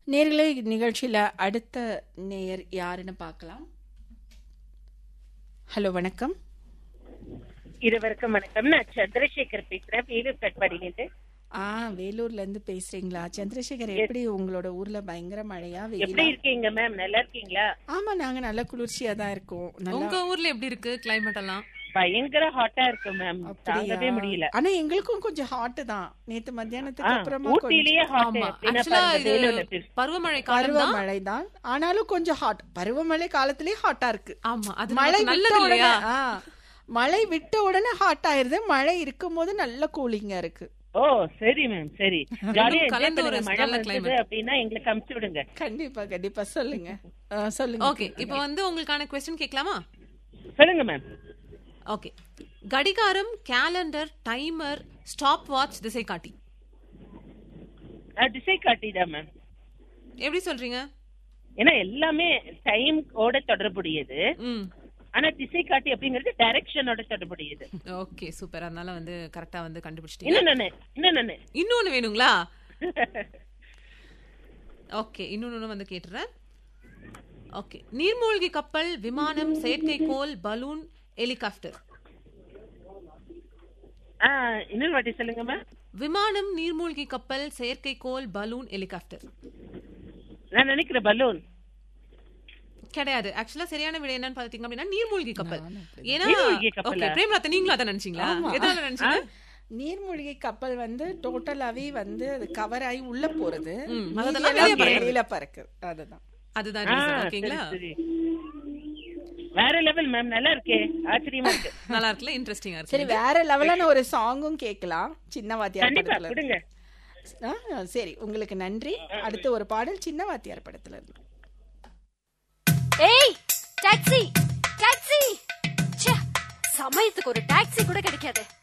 நேர்களே நிகழ்ச்சியில் அடுத்த நேயர் யாருன்னு பார்க்கலாம் ஹலோ வணக்கம் இருவருக்கும் வணக்கம் நான் சந்திரசேகர் பேசுறேன் வேலூர் கட்பாடியிலிருந்து ஆ வேலூர்ல இருந்து பேசுறீங்களா சந்திரசேகர் எப்படி உங்களோட ஊர்ல பயங்கர மழையா எப்படி வெயிலா இருக்கீங்க மேம் நல்லா இருக்கீங்களா ஆமா நாங்க நல்ல குளிர்ச்சியா தான் இருக்கோம் நல்லா உங்க ஊர்ல எப்படி இருக்கு கிளைமேட் எல்லாம் பயங்கர ஹாட்டா இருக்கு மேம் அப்படியா? தாங்கவே முடியல ஆனா எங்களுக்கும் கொஞ்சம் ஹாட் தான் நேத்து ஆ, மத்தியானத்துக்கு அப்புறமா கொஞ்சம் ஊட்டியிலேயே ஹாட் ஆமா எப்படின்னா ஆக்சுவலா பாருங்க, இது வேலூர்ல எப்படி இருக்கு. பருவமழை காலம் தான் பருவமழை தான் ஆனாலும் கொஞ்சம் ஹாட் பருவமழை காலத்திலேயே ஹாட்டா இருக்கு ஆமா அது மழை நமக்கு விட்ட நல்லது உடனே இல்லையா ஆ, மழை விட்ட உடனே ஹாட் ஆயிருது மழை இருக்கும்போது நல்ல கூலிங்கா இருக்கு ஓ சரி மேம் சரி ஜாலியா என்ஜாய் கலந்து ஒரு பண்ணுங்க மழை நல்ல வந்தது climate. அப்படின்னா எங்களுக்கு அமுச்சு விடுங்க கண்டிப்பா கண்டிப்பா சொல்லுங்க ஆ, சொல்லுங்க ஓகே இப்போ வந்து உங்களுக்கான கொஸ்டின் கேட்கலாமா சொல்லுங்க மேம் ஓகே கடிகாரம் கேலண்டர் டைமர் ஸ்டாப் வாட்ச் திசை காட்டி திசை காட்டிதான் மேம் எப்படி சொல்றீங்க ஏன்னா எல்லாமே டைம் ஓட தொடர்புடையது ம் ஆனா திசை காட்டி அப்படிங்கிறது டைரக்ஷனோட தொடர்புடையது ஓகே சூப்பர் அதனால வந்து கரெக்டா வந்து கண்டுபிடிச்சிட்டீங்க இன்னும் நானு இன்னும் நானு இன்னொன்னு வேணுங்களா ஓகே இன்னொன்னு வந்து கேட்டுறேன் ஓகே நீர்மூழ்கி கப்பல் விமானம் செயற்கைக்கோள் பலூன் ஹெலிகாப்டர் ஆ, இன்னொரு வாட்டி சொல்லுங்க மேம் விமானம் நீர்மூழ்கி கப்பல் செயற்கைக்கோள் பலூன் ஹெலிகாப்டர் நான் நினைக்கிறேன் பலூன் கிடையாது ஆக்சுவலா சரியான விடை என்னன்னு பாத்தீங்க அப்படின்னா நீர்மூழ்கி கப்பல் ஏன்னா நீர்மூழ்கி கப்பலா? ஓகே பிரேமலதா நீங்களும் அதான் நினைச்சீங்களா எதனால நினைச்சீங்க நீர்மூழ்கி கப்பல் வந்து டோட்டலாவே வந்து அது கவர் ஆகி உள்ள போறது ம், மீதி அதெல்லாம் எல்லாம் வெளிய பறக்குது. வெளியில பறக்கு அதுதான் அதுதான் ஆ, reason, சரி, ஓகேங்களா சரி. வேற லெவல் மேம் நல்லா இருக்கே ஆச்சரியமா இருக்கு நல்லா இருக்குல்ல இன்ட்ரெஸ்டிங்கா இருக்கு சரி வேற லெவலான ஒரு சாங்கும் கேட்கலாம் சின்ன வாத்தியார் கண்டிப்பா படத்துல கொடுங்க ஆ, சரி உங்களுக்கு நன்றி அடுத்து ஒரு பாடல் சின்ன வாத்தியார் படத்துல இருந்து ஏய் டாக்ஸி டாக்ஸி ச்சே சமயத்துக்கு ஒரு டாக்ஸி கூட கிடைக்காது